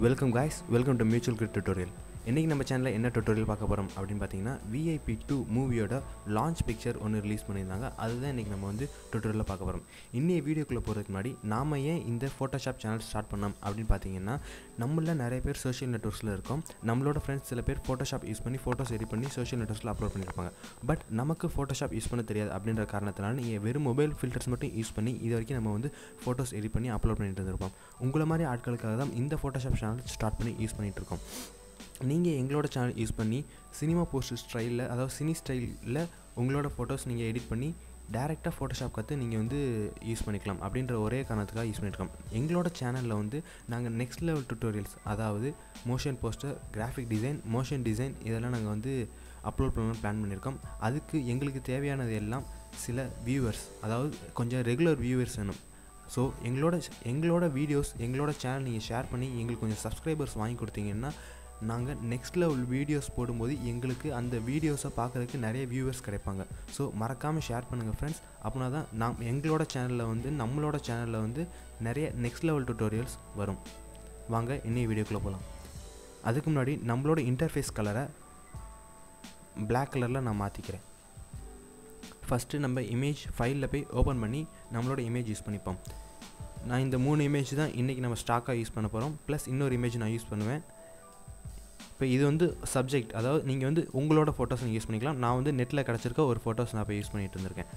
welcome guys welcome to mutual grid tutorial இன்றைக்கி நம்ம சேனலில் என்ன டுட்டோரியல் பார்க்க போகிறோம் அப்படின்னு பார்த்தீங்கன்னா விஐபி டூ மூவியோட லான்ச் பிக்சர் ஒன்று ரிலீஸ் பண்ணியிருந்தாங்க அதுதான் இன்றைக்கி நம்ம வந்து டுட்டோரியலில் பார்க்க போகிறோம் இன்னைய வீடியோக்குள்ளே போகிறதுக்கு முன்னாடி நாம ஏன் இந்த ஃபோட்டோஷாப் சேனல் ஸ்டார்ட் பண்ணோம் அப்படின்னு பார்த்தீங்கன்னா நம்மள நிறைய பேர் சோஷியல் நெட்ஒர்க்ஸில் இருக்கோம் நம்மளோட ஃப்ரெண்ட்ஸ் சில பேர் ஃபோட்டோஷாப் யூஸ் பண்ணி ஃபோட்டோஸ் எடிட் பண்ணி சோஷியல் நெட்ஒர்க்ஸில் அப்லோட் பண்ணியிருப்பாங்க பட் நமக்கு ஃபோட்டோஷாப் யூஸ் பண்ண தெரியாது அப்படின்ற காரணத்தினால நீங்கள் வெறும் மொபைல் ஃபில்டர்ஸ் மட்டும் யூஸ் பண்ணி இது வரைக்கும் நம்ம வந்து ஃபோட்டோஸ் எடிட் பண்ணி அப்லோட் பண்ணிட்டு இருந்திருப்போம் உங்களை மாதிரி ஆட்களுக்காக தான் இந்த ஃபோட்டோஷாப் சேனல் ஸ்டார்ட் பண்ணி யூஸ் பண்ணிகிட்டு இருக்கோம் நீங்கள் எங்களோட சேனல் யூஸ் பண்ணி சினிமா போஸ்டர் ஸ்டைலில் அதாவது சினி ஸ்டைலில் உங்களோட ஃபோட்டோஸ் நீங்கள் எடிட் பண்ணி டேரெக்டாக ஃபோட்டோஷாப் கற்று நீங்கள் வந்து யூஸ் பண்ணிக்கலாம் அப்படின்ற ஒரே காரணத்துக்காக யூஸ் பண்ணியிருக்கோம் எங்களோட சேனலில் வந்து நாங்கள் நெக்ஸ்ட் லெவல் டுட்டோரியல்ஸ் அதாவது motion poster graphic design motion design இதெல்லாம் நாங்கள் வந்து அப்லோட் பண்ணணும்னு பிளான் பண்ணியிருக்கோம் அதுக்கு எங்களுக்கு தேவையானது எல்லாம் சில வியூவர்ஸ் அதாவது கொஞ்சம் ரெகுலர் வியூவர்ஸ் வேணும் ஸோ எங்களோட எங்களோட வீடியோஸ் எங்களோட சேனல் நீங்கள் ஷேர் பண்ணி எங்களுக்கு கொஞ்சம் சப்ஸ்கிரைபர்ஸ் வாங்கி கொடுத்தீங்கன்னா நாங்கள் நெக்ஸ்ட் லெவல் வீடியோஸ் போடும்போது எங்களுக்கு அந்த வீடியோஸை பார்க்குறதுக்கு நிறைய வியூவர்ஸ் கிடைப்பாங்க ஸோ மறக்காமல் ஷேர் பண்ணுங்கள் ஃப்ரெண்ட்ஸ் அப்படின்னா தான் நாம் எங்களோட சேனலில் வந்து நம்மளோட சேனலில் வந்து நிறைய நெக்ஸ்ட் லெவல் டுட்டோரியல்ஸ் வரும் வாங்க இன்னைய வீடியோக்குள்ளே போகலாம் அதுக்கு முன்னாடி நம்மளோட இன்டர்ஃபேஸ் கலரை Black கலரில் நான் மாற்றிக்கிறேன் ஃபஸ்ட்டு நம்ம இமேஜ் ஃபைலில் போய் ஓப்பன் பண்ணி நம்மளோட இமேஜ் யூஸ் பண்ணிப்போம் நான் இந்த மூணு இமேஜ் தான் இன்றைக்கி நம்ம ஸ்டாக்காக யூஸ் பண்ண போகிறோம் ப்ளஸ் இன்னொரு இமேஜ் நான் யூஸ் பண்ணுவேன் இப்போ இது வந்து சப்ஜெக்ட் அதாவது நீங்கள் வந்து உங்களோட ஃபோட்டோஸ் நீங்கள் யூஸ் பண்ணிக்கலாம் நான் வந்து நெட்டில் கிடச்சிருக்க ஒரு ஃபோட்டோஸ் நான் இப்போ யூஸ் பண்ணிகிட்டு இருந்திருக்கேன்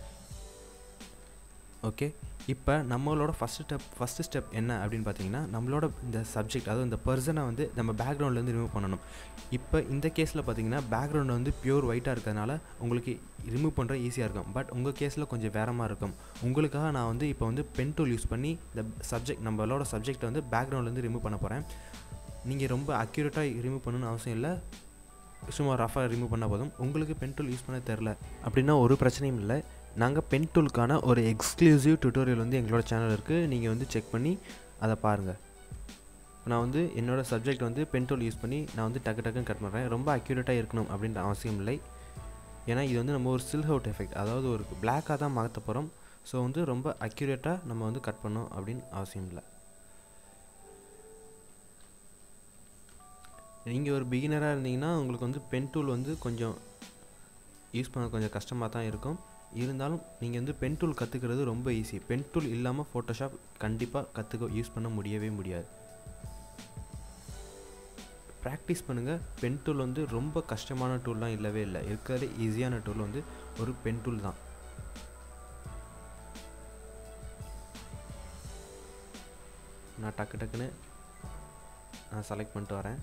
ஓகே இப்போ நம்மளோட ஃபஸ்ட்டு ஸ்டெப் ஃபஸ்ட்டு ஸ்டெப் என்ன அப்படின்னு பார்த்தீங்கன்னா நம்மளோட இந்த சப்ஜெக்ட் அதாவது இந்த பர்சனை வந்து நம்ம பேக்ரவுண்ட்லேருந்து ரிமூவ் பண்ணணும் இப்போ இந்த கேஸில் பார்த்தீங்கன்னா பேக்ரவுண்ட் வந்து பியூர் ஒயிட்டாக இருக்கிறதுனால உங்களுக்கு ரிமூவ் பண்ணுற ஈஸியாக இருக்கும் பட் உங்கள் கேஸில் கொஞ்சம் வேற மாதிரி இருக்கும் உங்களுக்காக நான் வந்து இப்போ வந்து பென் டூல் யூஸ் பண்ணி இந்த சப்ஜெக்ட் நம்மளோட சப்ஜெக்டை வந்து பேக்ரவுண்ட்லேருந்து ரிமூவ் பண்ண போகிறேன் நீங்கள் ரொம்ப அக்யூரேட்டாக ரிமூவ் பண்ணணும்னு அவசியம் இல்லை சும்மா ரஃபாக ரிமூவ் பண்ணால் போதும் உங்களுக்கு பென் டூல் யூஸ் பண்ண தெரில அப்படின்னா ஒரு பிரச்சனையும் இல்லை நாங்கள் பென் டூலுக்கான ஒரு எக்ஸ்க்ளூசிவ் டுட்டோரியல் வந்து எங்களோட சேனல் இருக்குது நீங்கள் வந்து செக் பண்ணி அதை பாருங்கள் நான் வந்து என்னோடய சப்ஜெக்ட் வந்து பென் டூல் யூஸ் பண்ணி நான் வந்து டக்கு டக்குன்னு கட் பண்ணுறேன் ரொம்ப அக்யூரேட்டாக இருக்கணும் அப்படின்ற அவசியம் இல்லை ஏன்னா இது வந்து நம்ம ஒரு சில் அவுட் எஃபெக்ட் அதாவது ஒரு பிளாக்காக தான் மாற்ற போகிறோம் ஸோ வந்து ரொம்ப அக்யூரேட்டாக நம்ம வந்து கட் பண்ணோம் அப்படின்னு அவசியம் இல்லை நீங்கள் ஒரு பிகினராக இருந்தீங்கன்னா உங்களுக்கு வந்து பென் டூல் வந்து கொஞ்சம் யூஸ் பண்ண கொஞ்சம் கஷ்டமாக தான் இருக்கும் இருந்தாலும் நீங்கள் வந்து பென் டூல் கற்றுக்கிறது ரொம்ப ஈஸி பென் டூல் இல்லாமல் ஃபோட்டோஷாப் கண்டிப்பாக கற்றுக்க யூஸ் பண்ண முடியவே முடியாது ப்ராக்டிஸ் பண்ணுங்கள் பென் டூல் வந்து ரொம்ப கஷ்டமான டூல்லாம் இல்லவே இல்லை இருக்கிறது ஈஸியான டூல் வந்து ஒரு பென் டூல் தான் நான் டக்கு டக்குன்னு நான் செலக்ட் பண்ணிட்டு வரேன்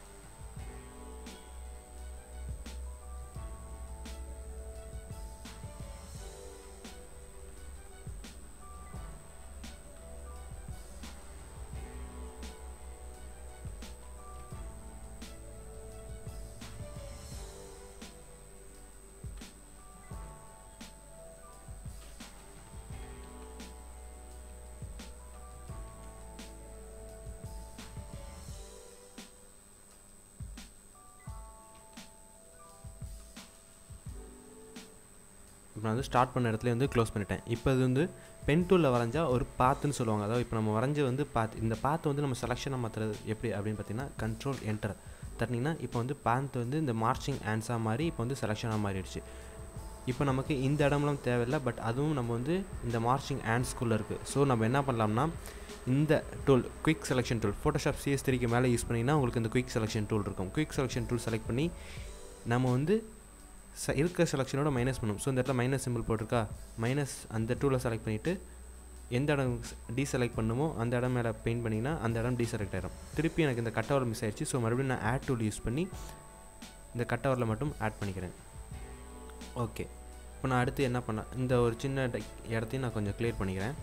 இப்போ நான் வந்து ஸ்டார்ட் பண்ண இடத்துல வந்து க்ளோஸ் பண்ணிட்டேன் இப்போ இது வந்து பென் டூலில் வரைஞ்சா ஒரு பாத்துன்னு சொல்லுவாங்க அதாவது இப்போ நம்ம வரைஞ்சி வந்து பாத் இந்த பாத்து வந்து நம்ம செலெக்ஷனாக மாற்றுறது எப்படி அப்படின்னு பார்த்தீங்கன்னா கண்ட்ரோல் என்டர் தட்டினீங்கன்னா இப்போ வந்து பாத் வந்து இந்த மார்ச்சிங் ஆன்ஸாக மாதிரி இப்போ வந்து செலெக்ஷனாக மாறிடுச்சு இப்போ நமக்கு இந்த இடம்லாம் தேவையில்லை பட் அதுவும் நம்ம வந்து இந்த மார்ச்சிங் ஆன்ஸ்குள்ளே இருக்குது ஸோ நம்ம என்ன பண்ணலாம்னா இந்த tool quick selection tool Photoshop CS த்ரீக்கு மேலே யூஸ் பண்ணிங்கன்னா உங்களுக்கு இந்த குயிக் செலெக்ஷன் டூல் இருக்கும் குயிக் செலெக்ஷன் டூல் செலக்ட் பண்ணி நம்ம வந்து ச இருக்கிற செலெக்ஷனோட மைனஸ் பண்ணும் ஸோ இந்த இடத்துல மைனஸ் சிம்பிள் போட்டிருக்கா மைனஸ் அந்த டூலை செலக்ட் பண்ணிவிட்டு எந்த இடம் டீசெலக்ட் பண்ணுமோ அந்த இடம் மேலே பெயிண்ட் பண்ணிங்கன்னா அந்த இடம் டீசெலக்ட் ஆகிடும் திருப்பி எனக்கு இந்த கட்டவரில் மிஸ் ஆயிடுச்சு ஸோ மறுபடியும் நான் ஆட் டூல் யூஸ் பண்ணி இந்த கட்டவரில் மட்டும் ஆட் பண்ணிக்கிறேன் ஓகே இப்போ நான் அடுத்து என்ன பண்ணேன் இந்த ஒரு சின்ன இடத்தையும் நான் கொஞ்சம் க்ளியர் பண்ணிக்கிறேன்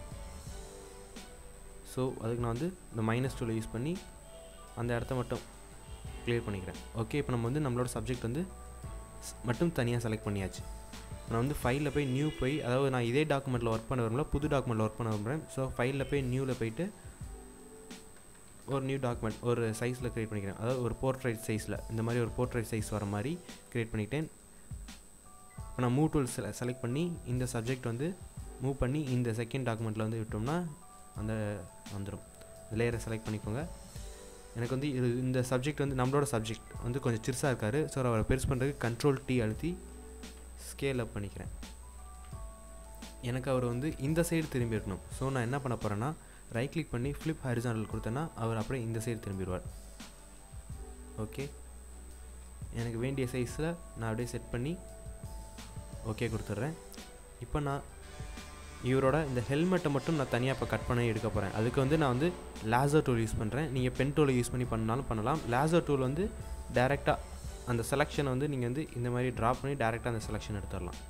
ஸோ அதுக்கு நான் வந்து இந்த மைனஸ் டூலை யூஸ் பண்ணி அந்த இடத்த மட்டும் க்ளியர் பண்ணிக்கிறேன் ஓகே இப்போ நம்ம வந்து நம்மளோட சப்ஜெக்ட் வந்து மட்டும் தனியாக செலக்ட் பண்ணியாச்சு நான் வந்து ஃபைலில் போய் நியூ போய் அதாவது நான் இதே டாக்குமெண்ட்டில் ஒர்க் பண்ண விரும்பல புது டாக்குமெண்ட்டில் ஒர்க் பண்ண விரும்புகிறேன் ஸோ ஃபைலில் போய் நியூவில் போயிட்டு ஒரு நியூ டாக்குமெண்ட் ஒரு சைஸில் க்ரியேட் பண்ணிக்கிறேன் அதாவது ஒரு போர்ட்ரைட் சைஸில் இந்த மாதிரி ஒரு போர்ட்ரைட் சைஸ் வர மாதிரி க்ரியேட் பண்ணிக்கிட்டேன் இப்போ நான் மூவ் டூல் செல செலக்ட் பண்ணி இந்த சப்ஜெக்ட் வந்து மூவ் பண்ணி இந்த செகண்ட் டாக்குமெண்ட்டில் வந்து விட்டோம்னா அந்த வந்துடும் லேயரை செலக்ட் பண்ணிக்கோங்க எனக்கு வந்து இது இந்த சப்ஜெக்ட் வந்து நம்மளோட சப்ஜெக்ட் வந்து கொஞ்சம் சிறுசாக இருக்கார் ஸோ அவரை பெருசு பண்ணுறதுக்கு கண்ட்ரோல் டி அழுத்தி ஸ்கேல் அப் பண்ணிக்கிறேன் எனக்கு அவர் வந்து இந்த சைடு திரும்பி இருக்கணும் ஸோ நான் என்ன பண்ண போகிறேன்னா ரைட் கிளிக் பண்ணி ஃப்ளிப் ஹரிசானல் கொடுத்தேன்னா அவர் அப்படியே இந்த சைடு திரும்பிடுவார் ஓகே எனக்கு வேண்டிய சைஸில் நான் அப்படியே செட் பண்ணி ஓகே கொடுத்துட்றேன் இப்போ நான் இவரோட இந்த ஹெல்மெட்டை மட்டும் நான் தனியாக இப்போ கட் பண்ணி எடுக்க போகிறேன் அதுக்கு வந்து நான் வந்து லேசர் டூல் யூஸ் பண்ணுறேன் நீங்கள் பென் டூலை யூஸ் பண்ணி பண்ணாலும் பண்ணலாம் லேசர் டூல் வந்து டேரெக்டாக அந்த செலெக்ஷனை வந்து நீங்கள் வந்து இந்த மாதிரி ட்ராப் பண்ணி டேரெக்டாக அந்த செலெக்ஷன் எடுத்துடலாம்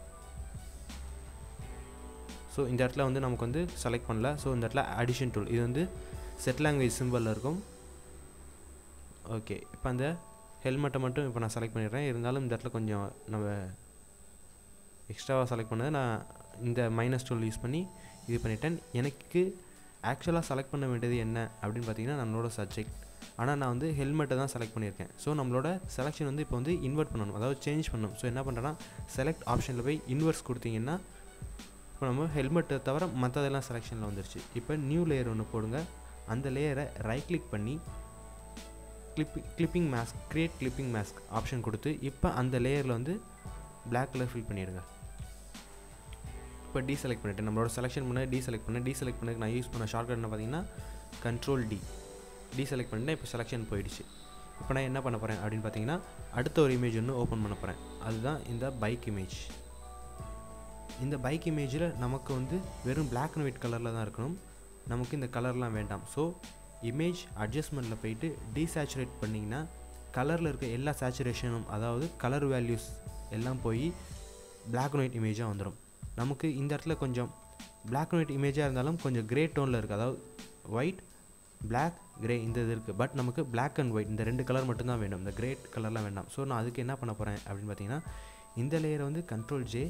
ஸோ இந்த இடத்துல வந்து நமக்கு வந்து செலக்ட் பண்ணல ஸோ இந்த இடத்துல அடிஷன் டூல் இது வந்து செட் லாங்குவேஜ் சிம்பிளில் இருக்கும் ஓகே இப்போ அந்த ஹெல்மெட்டை மட்டும் இப்போ நான் செலக்ட் பண்ணிடுறேன் இருந்தாலும் இந்த இடத்துல கொஞ்சம் நம்ம எக்ஸ்ட்ராவாக செலக்ட் பண்ணதை நான் இந்த மைனஸ் டூல் யூஸ் பண்ணி இது பண்ணிட்டேன் எனக்கு ஆக்சுவலாக செலக்ட் பண்ண வேண்டியது என்ன அப்படின்னு பார்த்தீங்கன்னா நம்மளோட சப்ஜெக்ட் ஆனால் நான் வந்து ஹெல்மெட்டை தான் செலக்ட் பண்ணியிருக்கேன் ஸோ நம்மளோட செலெக்ஷன் வந்து இப்போ வந்து இன்வெர்ட் பண்ணணும் அதாவது சேஞ்ச் பண்ணணும் ஸோ என்ன பண்ணுறேன்னா செலக்ட் ஆப்ஷனில் போய் இன்வெர்ஸ் கொடுத்தீங்கன்னா இப்போ நம்ம ஹெல்மெட்டை தவிர மற்றதெல்லாம் செலெக்ஷனில் வந்துருச்சு இப்போ நியூ லேயர் ஒன்று போடுங்க அந்த லேயரை ரைட் கிளிக் பண்ணி கிளிப்பி clipping mask create clipping mask option கொடுத்து இப்போ அந்த லேயரில் வந்து பிளாக் கலர் ஃபில் பண்ணிவிடுங்க இப்போ டி செலக்ட் பண்ணிவிட்டேன் நம்மளோட செலெக்ஷன் பண்ண டி செலக்ட் பண்ணேன் டி செலக்ட் பண்ணதுக்கு நான் யூஸ் பண்ண ஷார்ட்கட் என்ன பார்த்தீங்கன்னா கண்ட்ரோல் டி டி செலக்ட் பண்ணிட்டேன் இப்போ செலெக்ஷன் போயிடுச்சு இப்போ நான் என்ன பண்ண போகிறேன் அப்படின்னு பார்த்தீங்கன்னா அடுத்த ஒரு இமேஜ் ஒன்று ஓப்பன் பண்ண போகிறேன் அதுதான் இந்த பைக் இமேஜ் இந்த பைக் இமேஜில் நமக்கு வந்து வெறும் பிளாக் அண்ட் ஒயிட் கலரில் தான் இருக்கணும் நமக்கு இந்த கலர்லாம் வேண்டாம் ஸோ இமேஜ் அட்ஜஸ்ட்மெண்ட்டில் போயிட்டு டீசேச்சுரேட் பண்ணிங்கன்னா கலரில் இருக்க எல்லா சேச்சுரேஷனும் அதாவது கலர் வேல்யூஸ் எல்லாம் போய் பிளாக் அண்ட் ஒயிட் இமேஜாக வந்துடும் நமக்கு இந்த இடத்துல கொஞ்சம் பிளாக் அண்ட் ஒயிட் இமேஜாக இருந்தாலும் கொஞ்சம் கிரே டோனில் இருக்குது அதாவது ஒயிட் பிளாக் கிரே இந்த இது இருக்குது பட் நமக்கு பிளாக் அண்ட் ஒயிட் இந்த ரெண்டு கலர் மட்டும்தான் வேணும் இந்த கிரே கலர்லாம் வேண்டாம் ஸோ நான் அதுக்கு என்ன பண்ண போகிறேன் அப்படின்னு பார்த்தீங்கன்னா இந்த லேயரை வந்து கண்ட்ரோல் ஜே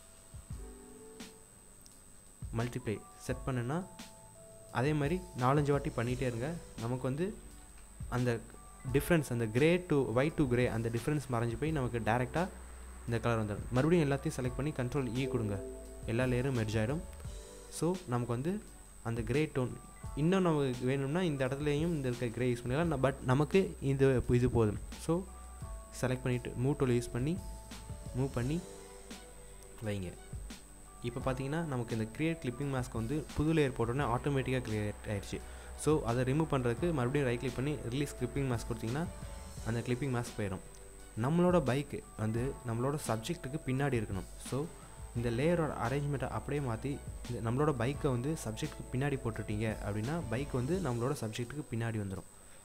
மல்டிப்ளை செட் பண்ணுன்னா அதே மாதிரி நாலஞ்சு வாட்டி பண்ணிகிட்டே இருங்க நமக்கு வந்து அந்த டிஃப்ரென்ஸ் அந்த grey to white to grey அந்த டிஃப்ரென்ஸ் மறைஞ்சு போய் நமக்கு டேரெக்டாக இந்த கலர் வந்துடும் மறுபடியும் எல்லாத்தையும் செலக்ட் பண்ணி கண்ட்ரோல் இ கொடுங்க எல்லா லேயரும் மெர்ஜ் ஆகிடும் ஸோ நமக்கு வந்து அந்த கிரே டோன் இன்னும் நமக்கு வேணும்னா இந்த இடத்துலையும் இந்த இருக்க கிரே யூஸ் பண்ணிக்கலாம் பட் நமக்கு இது இது போதும் ஸோ செலக்ட் பண்ணிவிட்டு மூவ் டூல் யூஸ் பண்ணி மூவ் பண்ணி வைங்க இப்போ பார்த்தீங்கன்னா நமக்கு இந்த க்ரியேட் கிளிப்பிங் மாஸ்க் வந்து புது லேயர் போட்டோன்னே ஆட்டோமேட்டிக்காக க்ரியேட் ஆயிடுச்சு ஸோ அதை ரிமூவ் பண்ணுறதுக்கு மறுபடியும் ரைட் கிளிக் பண்ணி ரிலீஸ் கிளிப்பிங் மாஸ்க் கொடுத்தீங்கன்னா அந்த கிளிப்பிங் மாஸ்க் போயிடும் நம்மளோட பைக்கு வந்து நம்மளோட சப்ஜெக்ட்டுக்கு பின்னாடி இருக்கணும் ஸோ இந்த லேயரோட அரேஞ்ச்மெண்ட்டை அப்படியே மாற்றி இந்த நம்மளோட பைக்கை வந்து சப்ஜெக்ட்டுக்கு பின்னாடி போட்டுட்டீங்க அப்படின்னா பைக் வந்து நம்மளோட சப்ஜெக்ட்டுக்கு பின்னாடி வந்துடும்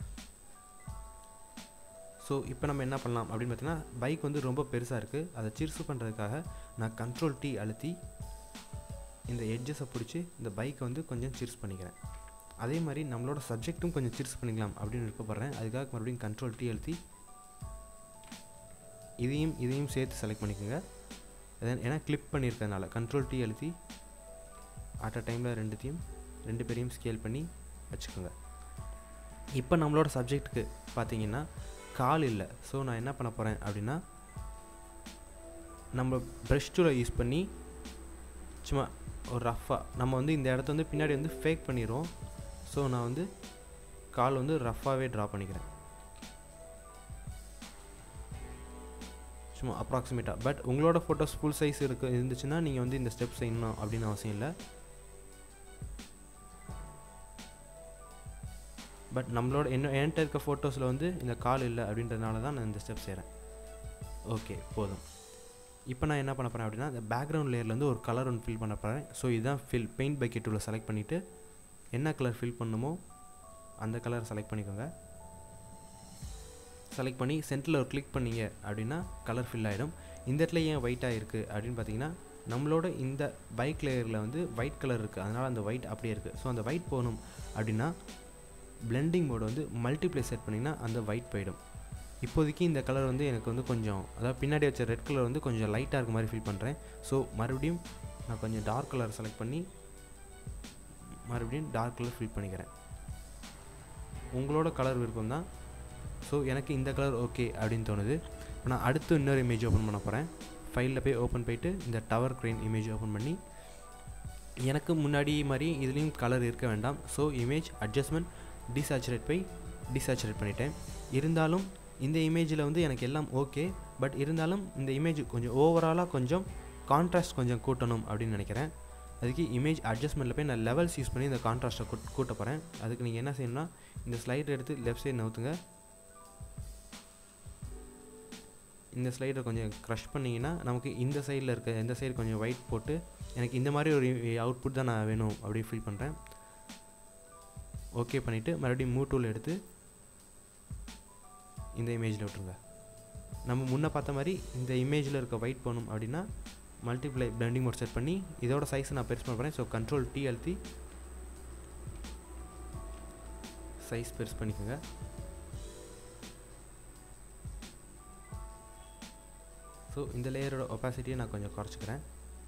ஸோ இப்போ நம்ம என்ன பண்ணலாம் அப்படின்னு பார்த்தீங்கன்னா பைக் வந்து ரொம்ப பெருசாக இருக்குது அதை சிறுசு பண்ணுறதுக்காக நான் கண்ட்ரோல் டி அழுத்தி இந்த எட்ஜஸை பிடிச்சி இந்த பைக்கை வந்து கொஞ்சம் சிறுசு பண்ணிக்கிறேன் அதே மாதிரி நம்மளோட சப்ஜெக்ட்டும் கொஞ்சம் சிறுசு பண்ணிக்கலாம் அப்படின்னு விருப்பப்படுறேன் அதுக்காக மறுபடியும் கண்ட்ரோல் டி அழுத்தி இதையும் இதையும் சேர்த்து செலக்ட் பண்ணிக்கோங்க ஏன்னா கிளிப் பண்ணியிருக்கறனால கண்ட்ரோல் டி அழுத்தி அட் அ டைமில் ரெண்டுத்தையும் ரெண்டு பேரையும் ஸ்கேல் பண்ணி வச்சுக்கோங்க இப்போ நம்மளோட சப்ஜெக்ட்டுக்கு பார்த்தீங்கன்னா கால் இல்லை ஸோ நான் என்ன பண்ண போகிறேன் அப்படின்னா நம்ம ப்ரஷ் டூலை யூஸ் பண்ணி சும்மா ஒரு ரஃப்பாக நம்ம வந்து இந்த இடத்த வந்து பின்னாடி வந்து ஃபேக் பண்ணிடுவோம் ஸோ நான் வந்து கால் வந்து ரஃப்பாகவே ட்ரா பண்ணிக்கிறேன் சும்மா அப்ராக்சிமேட்டாக பட் உங்களோட ஃபோட்டோஸ் ஃபுல் சைஸ் இருக்கு இருந்துச்சுன்னா நீங்கள் வந்து இந்த ஸ்டெப் செய்யணும் அப்படின்னு அவசியம் இல்லை பட் நம்மளோட என்ன என்கிட்ட இருக்க ஃபோட்டோஸில் வந்து இந்த கால் இல்லை அப்படின்றதுனால தான் நான் இந்த ஸ்டெப் செய்கிறேன் ஓகே போதும் இப்போ நான் என்ன பண்ண போகிறேன் அப்படின்னா இந்த பேக்ரவுண்ட் லேயர்லேருந்து ஒரு கலர் ஒன்று ஃபில் பண்ண போகிறேன் ஸோ இதுதான் ஃபில் பெயிண்ட் பக்கெட் டூவில் செலக்ட் பண்ணிவிட்டு என்ன கலர் ஃபில் பண்ணுமோ அந்த கலர் செலக்ட் பண்ணிக்கோங்க செலக்ட் பண்ணி சென்டரில் ஒரு கிளிக் பண்ணீங்க அப்படின்னா கலர் ஃபில் ஆகிடும் இந்த இடத்துல ஏன் ஒயிட்டாக இருக்குது அப்படின்னு பார்த்தீங்கன்னா நம்மளோட இந்த பைக் லேயரில் வந்து ஒயிட் கலர் இருக்குது அதனால் அந்த ஒயிட் அப்படியே இருக்குது ஸோ அந்த ஒயிட் போகணும் அப்படின்னா பிளெண்டிங் மோடு வந்து மல்டிப்ளை செட் பண்ணிங்கன்னா அந்த ஒயிட் போயிடும் இப்போதைக்கு இந்த கலர் வந்து எனக்கு வந்து கொஞ்சம் அதாவது பின்னாடி வச்ச ரெட் கலர் வந்து கொஞ்சம் லைட்டாக இருக்க மாதிரி ஃபீல் பண்ணுறேன் ஸோ மறுபடியும் நான் கொஞ்சம் டார்க் கலர் செலக்ட் பண்ணி மறுபடியும் டார்க் கலர் ஃபில் பண்ணிக்கிறேன் உங்களோட கலர் விருப்பம் தான் ஸோ எனக்கு இந்த கலர் ஓகே அப்படின்னு தோணுது இப்போ நான் அடுத்து இன்னொரு இமேஜ் ஓப்பன் பண்ண போகிறேன் ஃபைலில் போய் ஓப்பன் போயிட்டு இந்த டவர் க்ரெயின் இமேஜ் ஓப்பன் பண்ணி எனக்கு முன்னாடி மாதிரி இதுலேயும் கலர் இருக்க வேண்டாம் ஸோ இமேஜ் அட்ஜஸ்ட்மெண்ட் டிசாச்சுரேட் போய் டிசேச்சுரேட் பண்ணிட்டேன் இருந்தாலும் இந்த இமேஜில் வந்து எனக்கு எல்லாம் ஓகே பட் இருந்தாலும் இந்த இமேஜ் கொஞ்சம் ஓவராலாக கொஞ்சம் கான்ட்ராஸ்ட் கொஞ்சம் கூட்டணும் அப்படின்னு நினைக்கிறேன் அதுக்கு இமேஜ் அட்ஜஸ்ட்மெண்ட்டில் போய் நான் லெவல்ஸ் யூஸ் பண்ணி இந்த கான்ட்ராஸ்ட்டை கூட் கூட்ட போகிறேன் அதுக்கு நீங்கள் என்ன செய்யணும்னா இந்த ஸ்லைடர் எடுத்து லெஃப்ட் சைடு நவுத்துங்க இந்த ஸ்லைடை கொஞ்சம் க்ரஷ் பண்ணிங்கன்னா நமக்கு இந்த சைடில் இருக்க இந்த சைடு கொஞ்சம் ஒயிட் போட்டு எனக்கு இந்த மாதிரி ஒரு அவுட்புட் தான் நான் வேணும் அப்படின்னு ஃபீல் பண்ணுறேன் ஓகே பண்ணிவிட்டு மறுபடியும் மூ டூல் எடுத்து இந்த இமேஜில் விட்டுருங்க நம்ம முன்னே பார்த்த மாதிரி இந்த இமேஜில் இருக்க ஒயிட் போகணும் அப்படின்னா மல்டிப்ளை பிளண்டிங் மோட் செட் பண்ணி இதோட சைஸை நான் பெருசு பண்ண போகிறேன் ஸோ கண்ட்ரோல் டி அழுத்தி சைஸ் பெருசு பண்ணிக்கோங்க ஸோ இந்த லேயரோட ஒப்பாசிட்டியை நான் கொஞ்சம் குறைச்சிக்கிறேன்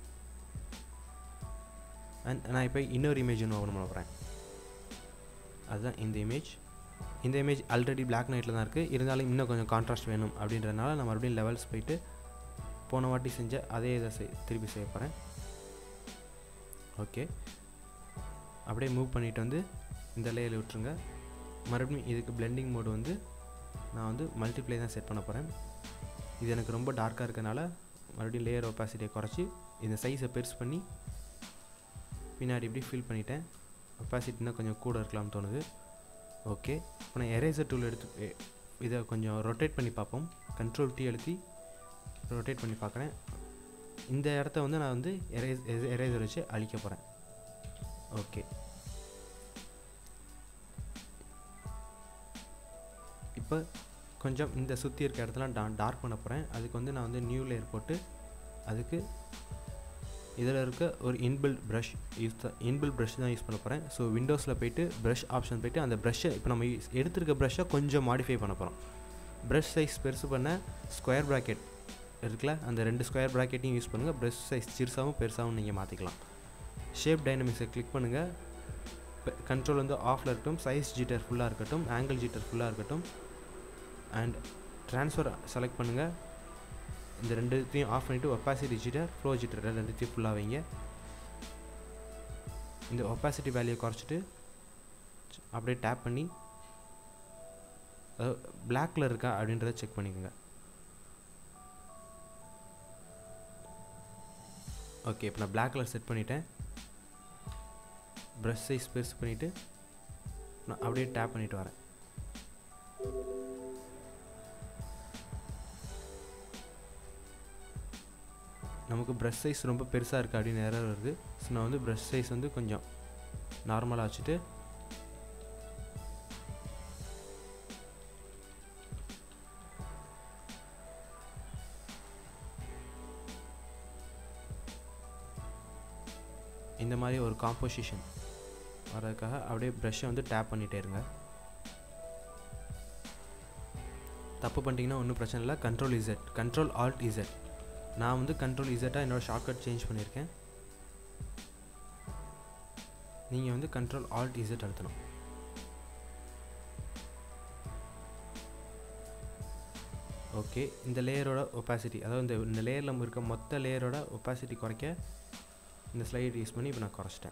அண்ட் நான் இப்போ இன்னொரு இமேஜ் ஒன்று ஓப்பன் பண்ண போகிறேன் அதுதான் இந்த இமேஜ் இந்த இமேஜ் ஆல்ரெடி பிளாக் நைட்டில் தான் இருக்குது இருந்தாலும் இன்னும் கொஞ்சம் கான்ட்ராஸ்ட் வேணும் அப்படின்றதுனால நான் மறுபடியும் லெவல்ஸ் போயிட்டு போன வாட்டி செஞ்ச அதே இதை செய் திருப்பி செய்ய போகிறேன் ஓகே அப்படியே மூவ் பண்ணிவிட்டு வந்து இந்த லேயரில் விட்டுருங்க மறுபடியும் இதுக்கு பிளெண்டிங் மோடு வந்து நான் வந்து மல்டிப்ளை தான் செட் பண்ண போகிறேன் இது எனக்கு ரொம்ப டார்க்காக இருக்கனால மறுபடியும் லேயர் ஒப்பாசிட்டியை குறைச்சி இந்த சைஸை பெருசு பண்ணி பின்னாடி இப்படி ஃபில் பண்ணிட்டேன் ஒப்பாசிட்டினா கொஞ்சம் கூட இருக்கலாம்னு தோணுது ஓகே இப்போ நான் எரேசர் டூல் எடுத்து இதை கொஞ்சம் ரொட்டேட் பண்ணி பார்ப்போம் கண்ட்ரோல் டீ அழுத்தி ரொட்டேட் பண்ணி பார்க்குறேன் இந்த இடத்த வந்து நான் வந்து எரேஸ் எரேசர் வச்சு அழிக்க போகிறேன் ஓகே இப்போ கொஞ்சம் இந்த சுற்றி இருக்க இடத்துல டா டார்க் பண்ண போகிறேன் அதுக்கு வந்து நான் வந்து நியூ லேயர் போட்டு அதுக்கு இதில் இருக்க ஒரு இன்பில்ட் ப்ரஷ் யூஸ் தான் இன்பில்ட் ப்ரஷ் தான் யூஸ் பண்ண போகிறேன் ஸோ விண்டோஸில் போயிட்டு ப்ரஷ் ஆப்ஷன் போயிட்டு அந்த ப்ரஷ்ஷை இப்போ நம்ம யூஸ் எடுத்திருக்க ப்ரஷ்ஷை கொஞ்சம் மாடிஃபை பண்ண போகிறோம் ப்ரஷ் சைஸ் பெருசு பண்ண ஸ்கொயர் ப்ராக்கெட் இருக்குல்ல அந்த ரெண்டு ஸ்கொயர் ப்ராக்கெட்டையும் யூஸ் பண்ணுங்கள் ப்ரஷ் சைஸ் சிறுசாகவும் பெருசாகவும் நீங்கள் மாற்றிக்கலாம் ஷேப் டைனமிக்ஸை கிளிக் பண்ணுங்கள் கண்ட்ரோல் வந்து ஆஃபில் இருக்கட்டும் சைஸ் ஜீட்டர் ஃபுல்லாக இருக்கட்டும் ஆங்கிள் ஜீட்டர் ஃபுல்லாக இருக்கட்டும் அண்ட் ட்ரான்ஸ்ஃபர் செலக்ட் பண்ணுங்கள் இந்த ரெண்டுத்தையும் ஆஃப் பண்ணிவிட்டு ஒப்பாசிட்டி ஜீட்டர் ஃப்ளோ ஜீட்டர் ரெண்டுத்தையும் ஃபுல்லாக வைங்க இந்த ஒப்பாசிட்டி வேல்யூயை குறைச்சிட்டு அப்படியே டேப் பண்ணி பிளாக்கில் இருக்கா அப்படின்றத செக் பண்ணிக்கோங்க ஓகே இப்போ நான் பிளாக் கலர் செட் பண்ணிட்டேன் ப்ரஷ் சைஸ் பெருசு பண்ணிவிட்டு நான் அப்படியே டேப் பண்ணிவிட்டு வரேன் நமக்கு ப்ரஷ் சைஸ் ரொம்ப பெருசாக இருக்குது அப்படின்னு நேரம் வருது ஸோ நான் வந்து ப்ரஷ் சைஸ் வந்து கொஞ்சம் நார்மலாக வச்சுட்டு இந்த மாதிரி ஒரு காம்போசிஷன் வரதுக்காக அப்படியே ப்ரஷ்ஷை வந்து டேப் பண்ணிகிட்டே இருங்க தப்பு பண்ணிட்டீங்கன்னா ஒன்றும் பிரச்சனை இல்லை control Z control alt Z நான் வந்து கண்ட்ரோல் இசட்டாக என்னோடய ஷார்ட்கட் சேஞ்ச் பண்ணியிருக்கேன் நீங்கள் வந்து கண்ட்ரோல் ஆல்ட் இசட் அழுத்தணும் ஓகே இந்த லேயரோட ஒப்பாசிட்டி அதாவது இந்த இந்த லேயரில் இருக்க மொத்த லேயரோட ஒப்பாசிட்டி குறைக்க இந்த ஸ்லைட் யூஸ் பண்ணி இப்போ நான் குறைச்சிட்டேன்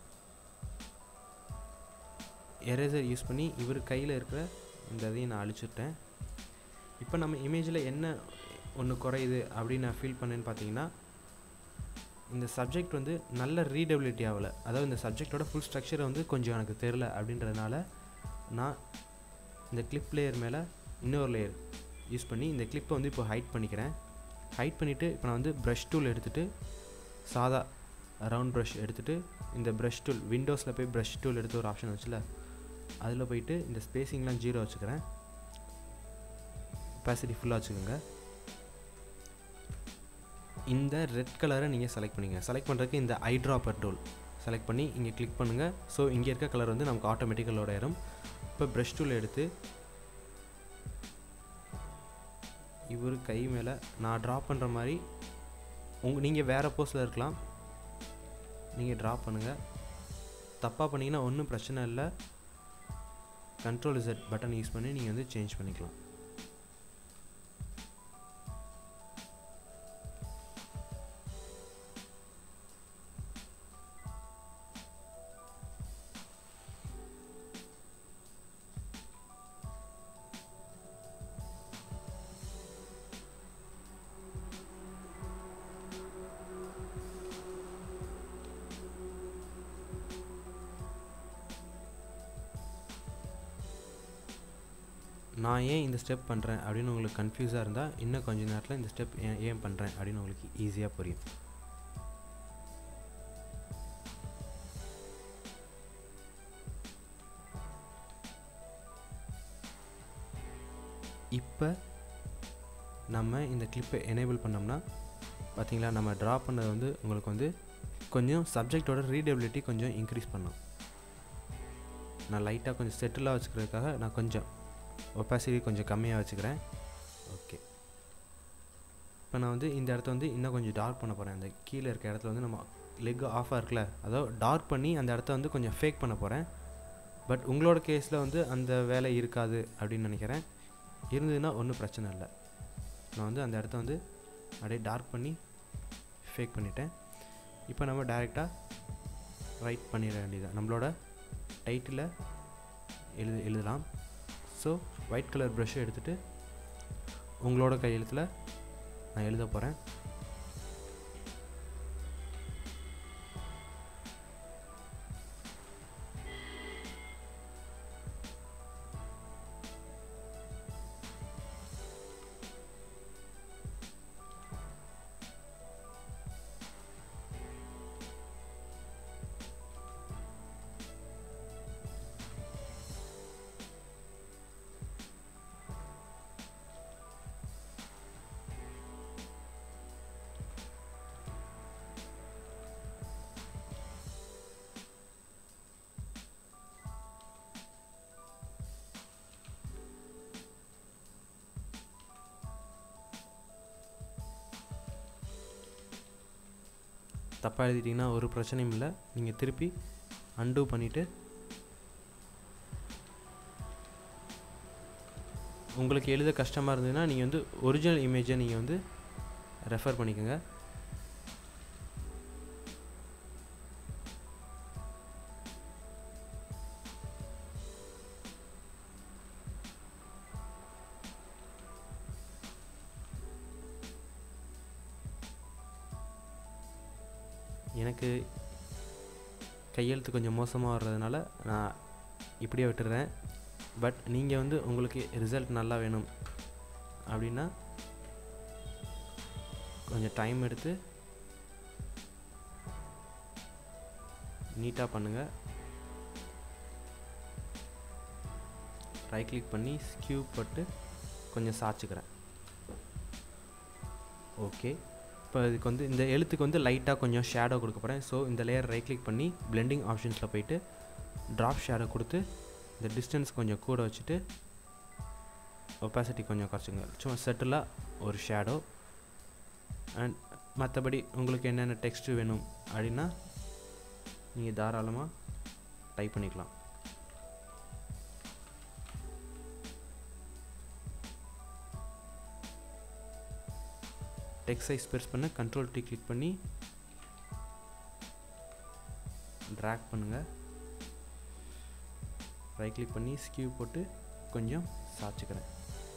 எரேசர் யூஸ் பண்ணி இவர் கையில் இருக்கிற இந்த இதையும் நான் அழிச்சிட்டேன் இப்போ நம்ம இமேஜில் என்ன ஒன்று குறையுது அப்படின்னு நான் ஃபீல் பண்ணேன்னு பார்த்தீங்கன்னா இந்த சப்ஜெக்ட் வந்து நல்ல ரீடபிலிட்டி ஆகலை அதாவது இந்த சப்ஜெக்டோட ஃபுல் ஸ்ட்ரக்சரை வந்து கொஞ்சம் எனக்கு தெரில அப்படின்றதுனால நான் இந்த கிளிப் லேயர் மேலே இன்னொரு லேயர் யூஸ் பண்ணி இந்த கிளிப்பை வந்து இப்போ ஹைட் பண்ணிக்கிறேன் ஹைட் பண்ணிவிட்டு இப்போ நான் வந்து ப்ரஷ் டூல் எடுத்துகிட்டு சாதா ரவுண்ட் ப்ரஷ் எடுத்துகிட்டு இந்த ப்ரஷ் டூல் விண்டோஸில் போய் ப்ரஷ் டூல் எடுத்து ஒரு ஆப்ஷன் வச்சுல அதில் போயிட்டு இந்த ஸ்பேசிங்லாம் ஜீரோ வச்சுக்கிறேன் கெப்பாசிட்டி ஃபுல்லாக வச்சுக்கோங்க இந்த ரெட் கலரை நீங்கள் செலக்ட் பண்ணிங்க செலக்ட் பண்ணுறதுக்கு இந்த ஐ ட்ராப்பர் டூல் செலக்ட் பண்ணி இங்கே கிளிக் பண்ணுங்கள் ஸோ இங்கே இருக்க கலர் வந்து நமக்கு ஆட்டோமேட்டிக்கல் லோட் ஆயிரும் இப்போ ப்ரஷ் டூல் எடுத்து இவர் கை மேலே நான் ட்ரா பண்ணுற மாதிரி உங்கள் நீங்கள் வேறு போஸில் இருக்கலாம் நீங்கள் ட்ரா பண்ணுங்கள் தப்பாக பண்ணிங்கன்னா ஒன்றும் பிரச்சனை இல்லை கண்ட்ரோல் இசட் பட்டன் யூஸ் பண்ணி நீங்கள் வந்து சேஞ்ச் பண்ணிக்கலாம் நான் ஏன் இந்த ஸ்டெப் பண்ணுறேன் அப்படின்னு உங்களுக்கு கன்ஃபியூஸாக இருந்தால் இன்னும் கொஞ்ச நேரத்தில் இந்த ஸ்டெப் ஏன் ஏன் பண்ணுறேன் அப்படின்னு உங்களுக்கு ஈஸியாக புரியும் இப்போ நம்ம இந்த கிளிப்பை எனேபிள் பண்ணோம்னா பார்த்தீங்களா நம்ம ட்ரா பண்ணது வந்து உங்களுக்கு வந்து கொஞ்சம் சப்ஜெக்டோட ரீடபிலிட்டி கொஞ்சம் இன்க்ரீஸ் பண்ணும் நான் லைட்டாக கொஞ்சம் செட்டிலாக வச்சுக்கிறதுக்காக நான் கொஞ்சம் ஒப்பாசிட்டி கொஞ்சம் கம்மியாக வச்சுக்கிறேன் ஓகே இப்போ நான் வந்து இந்த இடத்த வந்து இன்னும் கொஞ்சம் டார்க் பண்ண போகிறேன் அந்த கீழே இருக்க இடத்துல வந்து நம்ம லெக் ஆஃபாக இருக்குல்ல அதாவது டார்க் பண்ணி அந்த இடத்த வந்து கொஞ்சம் ஃபேக் பண்ண போகிறேன் பட் உங்களோட கேஸில் வந்து அந்த வேலை இருக்காது அப்படின்னு நினைக்கிறேன் இருந்ததுன்னா ஒன்றும் பிரச்சனை இல்லை நான் வந்து அந்த இடத்த வந்து அப்படியே டார்க் பண்ணி ஃபேக் பண்ணிட்டேன் இப்போ நம்ம டேரெக்டாக ரைட் பண்ணிட வேண்டியது நம்மளோட டைட்டில் எழுது எழுதலாம் ஸோ ஒயிட் கலர் ப்ரஷ்ஷை எடுத்துகிட்டு உங்களோட கையெழுத்தில் நான் எழுத போகிறேன் தப்பாக எழுதிட்டிங்கன்னா ஒரு பிரச்சனையும் இல்லை நீங்கள் திருப்பி அன்டூ பண்ணிவிட்டு உங்களுக்கு எழுத கஷ்டமாக இருந்ததுன்னா நீங்கள் வந்து ஒரிஜினல் இமேஜை நீங்கள் வந்து ரெஃபர் பண்ணிக்கோங்க எனக்கு கையெழுத்து கொஞ்சம் மோசமாக வர்றதுனால நான் இப்படியே விட்டுறேன் பட் நீங்கள் வந்து உங்களுக்கு ரிசல்ட் நல்லா வேணும் அப்படின்னா கொஞ்சம் டைம் எடுத்து நீட்டாக பண்ணுங்கள் ரைட் கிளிக் பண்ணி ஸ்கியூ போட்டு கொஞ்சம் சாய்ச்சிக்கிறேன் ஓகே இப்போ இதுக்கு வந்து இந்த எழுத்துக்கு வந்து லைட்டாக கொஞ்சம் ஷேடோ கொடுக்க போகிறேன் ஸோ இந்த லேயர் ரைட் கிளிக் பண்ணி பிளெண்டிங் ஆப்ஷன்ஸில் போயிட்டு ட்ராப் ஷேடோ கொடுத்து இந்த டிஸ்டன்ஸ் கொஞ்சம் கூட வச்சுட்டு ஒப்பாசிட்டி கொஞ்சம் குறைச்சிங்க சும்மா செட்டிலாக ஒரு ஷேடோ அண்ட் மற்றபடி உங்களுக்கு என்னென்ன டெக்ஸ்ட் வேணும் அப்படின்னா நீங்கள் தாராளமாக டைப் பண்ணிக்கலாம் டெக்ஸ்ட் சைஸ் பெருசு பண்ண கண்ட்ரோல் டி கிளிக் பண்ணி ட்ராக் பண்ணுங்கள் ரைட் கிளிக் பண்ணி ஸ்கியூ போட்டு கொஞ்சம் சாய்ச்சிக்கிறேன்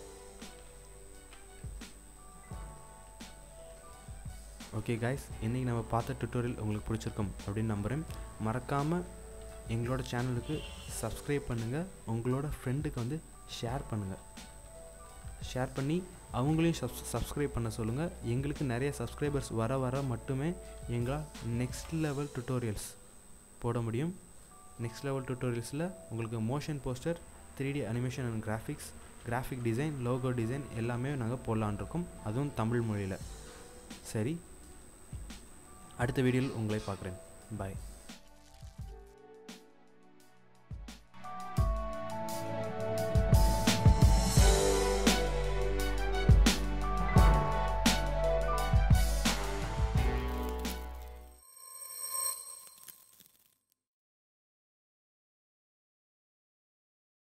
ஓகே காய்ஸ் இன்றைக்கி நம்ம பார்த்த டுட்டோரியல் உங்களுக்கு பிடிச்சிருக்கும் அப்படின்னு நம்புகிறேன் மறக்காமல் எங்களோட சேனலுக்கு சப்ஸ்கிரைப் பண்ணுங்கள் உங்களோட ஃப்ரெண்டுக்கு வந்து ஷேர் பண்ணுங்கள் ஷேர் பண்ணி அவங்களையும் சப்ஸ் சப்ஸ்கிரைப் பண்ண சொல்லுங்கள் எங்களுக்கு நிறைய சப்ஸ்கிரைபர்ஸ் வர வர மட்டுமே எங்களால் நெக்ஸ்ட் லெவல் டுட்டோரியல்ஸ் போட முடியும் நெக்ஸ்ட் லெவல் டுட்டோரியல்ஸில் உங்களுக்கு motion poster three D animation and graphics graphic design logo design எல்லாமே நாங்கள் போடலான் இருக்கோம் அதுவும் தமிழ் மொழியில் சரி அடுத்த வீடியோவில் உங்களை பார்க்குறேன் பாய்